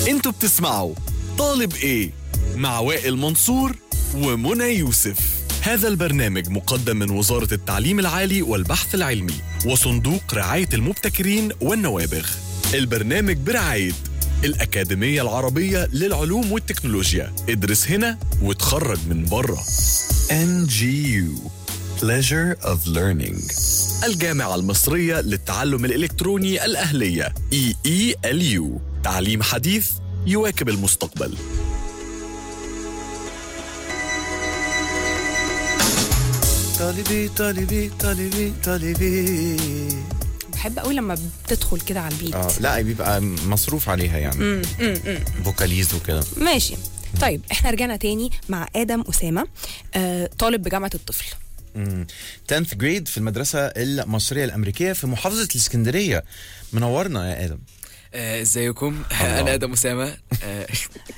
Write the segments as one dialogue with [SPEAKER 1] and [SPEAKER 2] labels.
[SPEAKER 1] انتوا بتسمعوا طالب ايه مع وائل منصور ومنى يوسف هذا البرنامج مقدم من وزارة التعليم العالي والبحث العلمي وصندوق رعاية المبتكرين والنوابغ البرنامج برعاية الأكاديمية العربية للعلوم والتكنولوجيا ادرس هنا وتخرج من بره NGU Pleasure of Learning الجامعة المصرية للتعلم الإلكتروني الأهلية EELU تعليم حديث يواكب المستقبل
[SPEAKER 2] طالبي طالبي طالبي طالبي
[SPEAKER 3] بحب قوي لما بتدخل كده على البيت
[SPEAKER 2] اه لا بيبقى مصروف عليها يعني فوكاليز وكده
[SPEAKER 3] ماشي طيب احنا رجعنا تاني مع ادم اسامه آه طالب بجامعه الطفل
[SPEAKER 2] 10th جريد في المدرسة المصرية الأمريكية في محافظة الإسكندرية منورنا يا آدم
[SPEAKER 4] آه، ازيكم انا ادم اسامه آه،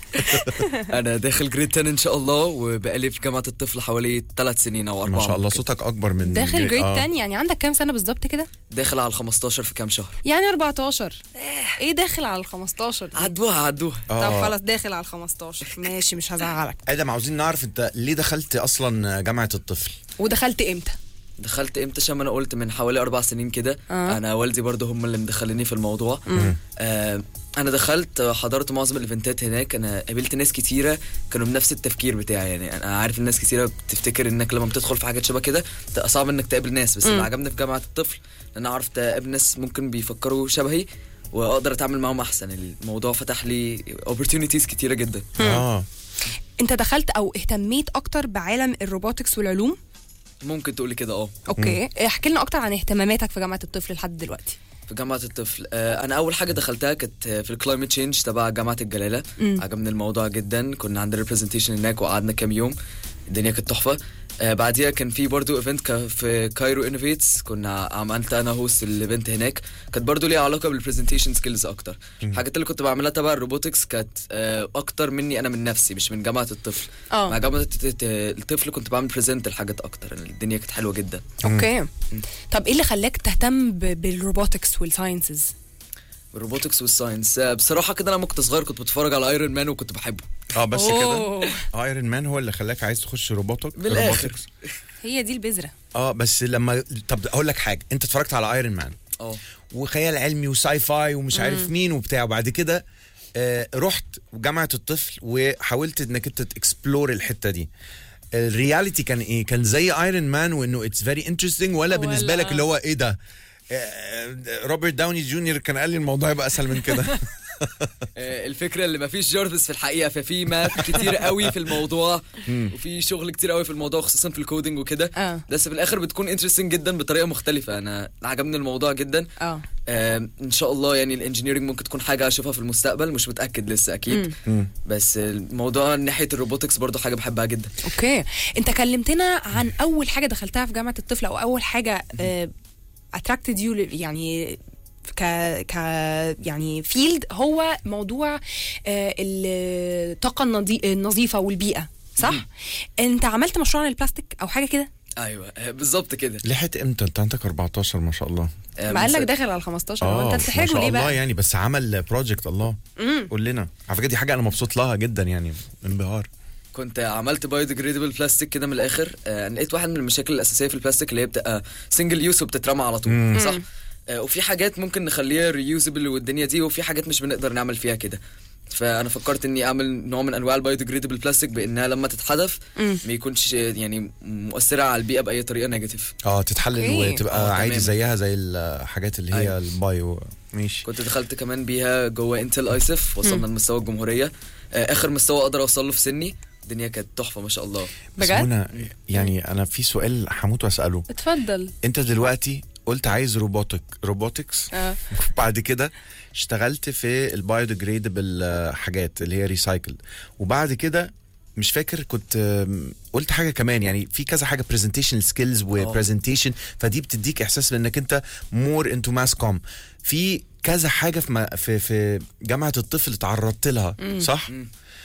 [SPEAKER 4] انا داخل جريد 10 ان شاء الله وبقالي في جامعه الطفل حوالي ثلاث سنين او اربعه
[SPEAKER 2] ما شاء الله
[SPEAKER 4] ممكن.
[SPEAKER 2] صوتك أكبر من
[SPEAKER 3] داخل جريد
[SPEAKER 2] آه.
[SPEAKER 3] 10 يعني عندك كام سنه بالظبط كده
[SPEAKER 4] داخل على ال 15 في كام شهر
[SPEAKER 3] يعني 14 ايه داخل على ال 15 دي؟
[SPEAKER 4] عدوها عدوها
[SPEAKER 3] طب
[SPEAKER 2] آه.
[SPEAKER 3] خلاص داخل على ال 15 ماشي مش هزعلك
[SPEAKER 2] آدم عاوزين نعرف أنت ليه دخلت أصلا جامعة الطفل
[SPEAKER 3] ودخلت امتى
[SPEAKER 4] دخلت امتى عشان ما انا قلت من حوالي اربع سنين كده
[SPEAKER 3] آه.
[SPEAKER 4] انا والدي برضه هم اللي مدخليني في الموضوع آه انا دخلت حضرت معظم الايفنتات هناك انا قابلت ناس كتيره كانوا بنفس التفكير بتاعي يعني انا عارف الناس كتيره بتفتكر انك لما بتدخل في حاجات شبه كده تبقى صعب انك تقابل ناس بس اللي عجبني في جامعه الطفل ان انا عرفت اقابل ناس ممكن بيفكروا شبهي واقدر اتعامل معاهم احسن الموضوع فتح لي opportunities كتيره جدا
[SPEAKER 2] آه
[SPEAKER 3] انت دخلت او اهتميت اكتر بعالم الروبوتكس والعلوم
[SPEAKER 4] ممكن تقولي كده اه
[SPEAKER 3] اوكي احكي لنا اكتر عن اهتماماتك في جامعه الطفل لحد دلوقتي
[SPEAKER 4] في جامعة الطفل آه، أنا أول حاجة دخلتها كانت في الكلايمت تشينج تبع جامعة الجلالة عجبني الموضوع جدا كنا عندنا ريبرزنتيشن هناك وقعدنا كام يوم الدنيا كانت تحفة آه، بعديها كان في برضو ايفنت في كايرو انوفيتس كنا عملت انا هوست الايفنت هناك كانت برضو ليها علاقه بالبرزنتيشن سكيلز اكتر الحاجات اللي كنت بعملها تبع الروبوتكس كانت آه، اكتر مني انا من نفسي مش من جامعه الطفل
[SPEAKER 3] اه.
[SPEAKER 4] مع جامعه الت- الطفل كنت بعمل بريزنت الحاجات اكتر الدنيا كانت حلوه جدا
[SPEAKER 3] اوكي طب ايه اللي خلاك تهتم ب- بالروبوتكس والساينسز
[SPEAKER 4] الروبوتكس والساينس آه، بصراحه كده انا لما كنت صغير كنت بتفرج على ايرون مان وكنت بحبه
[SPEAKER 2] اه بس كده
[SPEAKER 3] أوه.
[SPEAKER 2] ايرون مان هو اللي خلاك عايز تخش روبوتك
[SPEAKER 4] بالآخر.
[SPEAKER 2] روبوتكس.
[SPEAKER 3] هي دي البذره
[SPEAKER 2] اه بس لما طب اقول لك حاجه انت اتفرجت على ايرون مان
[SPEAKER 4] اه
[SPEAKER 2] وخيال علمي وساي فاي ومش عارف مين وبتاع وبعد كده آه رحت جامعه الطفل وحاولت انك انت تكسبلور الحته دي الرياليتي كان ايه كان زي ايرون مان وانه اتس فيري انترستنج ولا بالنسبه
[SPEAKER 3] ولا-
[SPEAKER 2] لك اللي هو ايه ده آه، روبرت داوني جونيور كان قال لي الموضوع يبقى اسهل من كده
[SPEAKER 4] آه، الفكره اللي مفيش جارفس في الحقيقه ففي ماث كتير قوي في الموضوع وفي شغل كتير قوي في الموضوع خصوصا في الكودينج وكده
[SPEAKER 3] اه.
[SPEAKER 4] بس في الاخر بتكون انترستنج جدا بطريقه مختلفه انا عجبني الموضوع جدا
[SPEAKER 3] اه
[SPEAKER 4] آم، ان شاء الله يعني الانجينيرنج ممكن تكون حاجه اشوفها في المستقبل مش متاكد لسه اكيد بس الموضوع ناحيه الروبوتكس برضو حاجه بحبها جدا
[SPEAKER 3] اوكي انت كلمتنا عن اول حاجه دخلتها في جامعه الطفل او اول حاجه اتراكتد يو يعني ك ك يعني فيلد هو موضوع آه، الطاقه النظي- النظيفه والبيئه صح انت عملت مشروع عن البلاستيك او حاجه كده
[SPEAKER 4] ايوه آه، بالظبط كده
[SPEAKER 2] لحقت امتى انت عندك 14 ما شاء الله
[SPEAKER 4] آه،
[SPEAKER 3] ما قال لك
[SPEAKER 4] من
[SPEAKER 3] داخل على 15 هو
[SPEAKER 2] اه
[SPEAKER 3] انت
[SPEAKER 2] ما
[SPEAKER 3] بتحرجه
[SPEAKER 2] شاء
[SPEAKER 3] ليه
[SPEAKER 2] الله
[SPEAKER 3] بقى
[SPEAKER 2] يعني بس عمل بروجكت الله قول لنا على فكره دي حاجه انا مبسوط لها جدا يعني انبهار
[SPEAKER 4] كنت عملت بايوديجريدبل بلاستيك كده من الاخر آه، انا لقيت واحد من المشاكل الاساسيه في البلاستيك اللي هي بتبقى سنجل يوز وبتترمى على طول صح آه، وفي حاجات ممكن نخليها ريوزبل والدنيا دي وفي حاجات مش بنقدر نعمل فيها كده فانا فكرت اني اعمل نوع من انواع البايوديجريدبل بلاستيك بانها لما تتحدث ما يكونش يعني مؤثره على البيئه باي طريقه نيجاتيف
[SPEAKER 2] اه تتحلل
[SPEAKER 3] أوكي.
[SPEAKER 2] وتبقى
[SPEAKER 4] آه،
[SPEAKER 2] عادي
[SPEAKER 4] تمام.
[SPEAKER 2] زيها زي الحاجات اللي هي
[SPEAKER 4] أيوة.
[SPEAKER 2] البايو ماشي
[SPEAKER 4] كنت دخلت كمان بيها جوه انتل ايسف وصلنا لمستوى الجمهوريه آه، اخر مستوى اقدر اوصل له في سني الدنيا كانت تحفه ما شاء الله
[SPEAKER 2] بس
[SPEAKER 3] بجد؟
[SPEAKER 2] هنا يعني انا في سؤال هموت واساله
[SPEAKER 3] اتفضل
[SPEAKER 2] انت دلوقتي قلت عايز روبوتك روبوتكس
[SPEAKER 3] اه
[SPEAKER 2] بعد كده اشتغلت في البايوديجريدبل حاجات اللي هي ريسايكل وبعد كده مش فاكر كنت آم، قلت حاجه كمان يعني في كذا حاجه برزنتيشن سكيلز وبرزنتيشن فدي بتديك احساس بانك انت مور انتو ماس كوم في كذا حاجه في ما- في في جامعه الطفل اتعرضت لها صح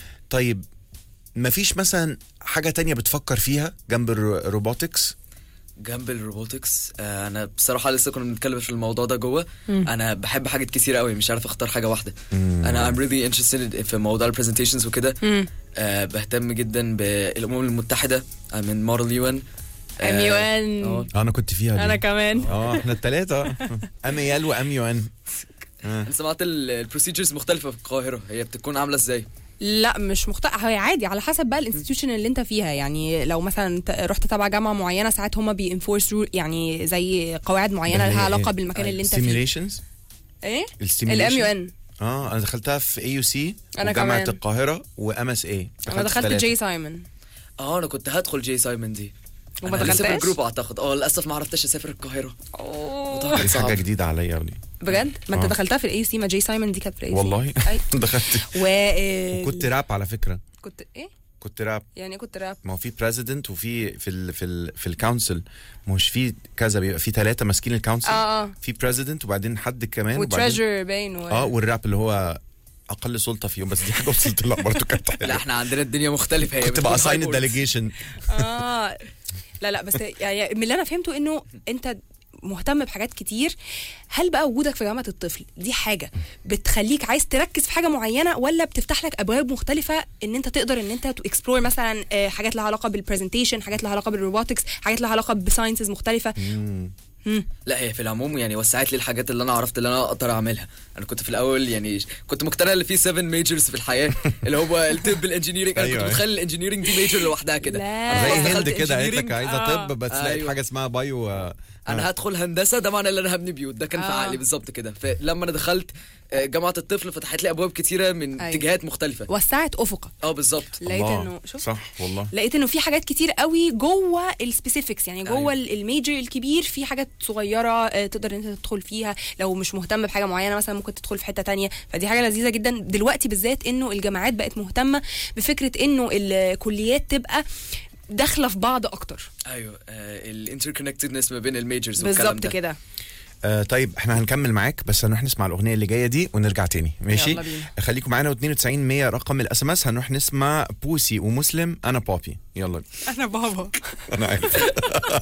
[SPEAKER 2] طيب مفيش مثلا حاجه تانية بتفكر فيها جنب الروبوتكس
[SPEAKER 4] جنب الروبوتكس آه، انا بصراحه لسه كنا بنتكلم في الموضوع ده جوه انا بحب حاجات كتير قوي مش عارف اختار حاجه واحده انا I'm really interested في موضوع البرزنتيشنز وكده آه بهتم جدا بالامم المتحده آه، من موديل يو ان
[SPEAKER 3] ام يو ان
[SPEAKER 2] انا كنت فيها دي.
[SPEAKER 3] انا كمان
[SPEAKER 2] اه احنا الثلاثه ام يال وام يو ان
[SPEAKER 4] انا سمعت البروسيجرز مختلفه في القاهره هي بتكون عامله ازاي
[SPEAKER 3] لا مش مختلف هي عادي على حسب بقى الانستتيوشن اللي انت فيها يعني لو مثلا ت- رحت تبع جامعه معينه ساعات هما بينفورس يعني زي قواعد معينه لها علاقه بالمكان اللي انت فيه
[SPEAKER 2] سيميليشنز
[SPEAKER 3] ايه
[SPEAKER 2] السيميليشن
[SPEAKER 3] الام يو ان
[SPEAKER 2] اه انا دخلتها في اي يو سي
[SPEAKER 3] أنا
[SPEAKER 2] وجامعه
[SPEAKER 3] كمان.
[SPEAKER 2] القاهره وام اس اي
[SPEAKER 3] انا دخلت جي سايمون
[SPEAKER 4] اه انا كنت هدخل جي سايمون دي
[SPEAKER 3] وما
[SPEAKER 4] أنا لسه في
[SPEAKER 3] دخلتهاش؟
[SPEAKER 4] الجروب اعتقد اه للاسف ما عرفتش اسافر القاهره
[SPEAKER 3] أوه.
[SPEAKER 2] دي
[SPEAKER 4] صعب.
[SPEAKER 2] حاجه جديده عليا ودي
[SPEAKER 3] بجد ما انت
[SPEAKER 2] آه.
[SPEAKER 3] دخلتها في الاي سي ما جي سايمون دي كانت في الاي سي
[SPEAKER 2] والله دخلت
[SPEAKER 3] و آه،
[SPEAKER 2] كنت راب على فكره
[SPEAKER 3] كنت ايه
[SPEAKER 2] كنت راب
[SPEAKER 3] يعني إيه كنت راب
[SPEAKER 2] ما هو في بريزيدنت وفي في ال في ال في الكونسل مش في كذا بيبقى في ثلاثه ماسكين الكونسل
[SPEAKER 3] اه اه
[SPEAKER 2] في بريزيدنت وبعدين حد كمان وبعدين
[SPEAKER 3] وتريجر باين و...
[SPEAKER 2] اه والراب اللي هو اقل سلطه فيهم بس دي حاجه وصلت لها برضه كانت
[SPEAKER 4] لا
[SPEAKER 2] حلوة.
[SPEAKER 4] احنا عندنا الدنيا مختلفه هي
[SPEAKER 2] كنت
[SPEAKER 4] بتكون
[SPEAKER 2] بقى
[SPEAKER 4] high
[SPEAKER 2] اساين
[SPEAKER 4] boards.
[SPEAKER 2] الديليجيشن
[SPEAKER 3] اه لا لا بس يعني من اللي انا فهمته انه انت مهتم بحاجات كتير هل بقى وجودك في جامعه الطفل دي حاجه بتخليك عايز تركز في حاجه معينه ولا بتفتح لك ابواب مختلفه ان انت تقدر ان انت اكسبلور مثلا آه، حاجات لها علاقه بالبرزنتيشن حاجات لها علاقه بالروبوتكس حاجات لها علاقه بساينسز مختلفه مم.
[SPEAKER 4] لا هي في العموم يعني وسعت لي الحاجات اللي انا عرفت اللي انا اقدر اعملها انا كنت في الاول يعني كنت مقتنع ان في 7 ميجرز في الحياه اللي هو الطب الانجينيرنج انا
[SPEAKER 2] أيوة،
[SPEAKER 4] كنت
[SPEAKER 2] أيوة.
[SPEAKER 4] متخيل الانجينيرنج دي ميجر لوحدها كده
[SPEAKER 3] لا.
[SPEAKER 4] أنا
[SPEAKER 2] زي
[SPEAKER 4] خلاص
[SPEAKER 2] هند
[SPEAKER 4] دخلت
[SPEAKER 2] كده قالت لك
[SPEAKER 4] engineering.
[SPEAKER 2] عايزه
[SPEAKER 3] آه.
[SPEAKER 2] طب بس لقيت
[SPEAKER 4] أيوة.
[SPEAKER 2] حاجه اسمها بايو آه.
[SPEAKER 4] انا هدخل هندسه ده معنى ان انا هبني بيوت ده كان في
[SPEAKER 3] آه.
[SPEAKER 4] عقلي بالظبط كده فلما انا دخلت آه، جامعه الطفل فتحت لي ابواب كتيره من
[SPEAKER 3] أيوة.
[SPEAKER 4] اتجاهات مختلفه
[SPEAKER 3] وسعت افقك
[SPEAKER 4] اه بالظبط
[SPEAKER 3] لقيت
[SPEAKER 2] الله.
[SPEAKER 3] انه شوف
[SPEAKER 2] صح والله
[SPEAKER 3] لقيت انه في حاجات كتير قوي جوه السبيسيفيكس يعني جوه
[SPEAKER 4] أيوة.
[SPEAKER 3] أيوة. الميجر الكبير في حاجات صغيره آه، تقدر انت تدخل فيها لو مش مهتم بحاجه معينه مثلا ممكن تدخل في حته تانية فدي حاجه لذيذه جدا دلوقتي بالذات انه الجامعات بقت مهتمه بفكره انه الكليات تبقى داخله في بعض اكتر
[SPEAKER 4] ايوه الانتركونكتدنس ما بين الميجرز والكلام
[SPEAKER 3] بالظبط
[SPEAKER 4] ده
[SPEAKER 3] كده
[SPEAKER 2] آه طيب احنا هنكمل معاك بس هنروح نسمع الاغنيه اللي جايه دي ونرجع تاني ماشي
[SPEAKER 3] يلا بينا.
[SPEAKER 2] خليكم معانا و92 100 رقم الاس ام اس هنروح نسمع بوسي ومسلم انا بابي يلا
[SPEAKER 3] انا بابا
[SPEAKER 2] انا عارف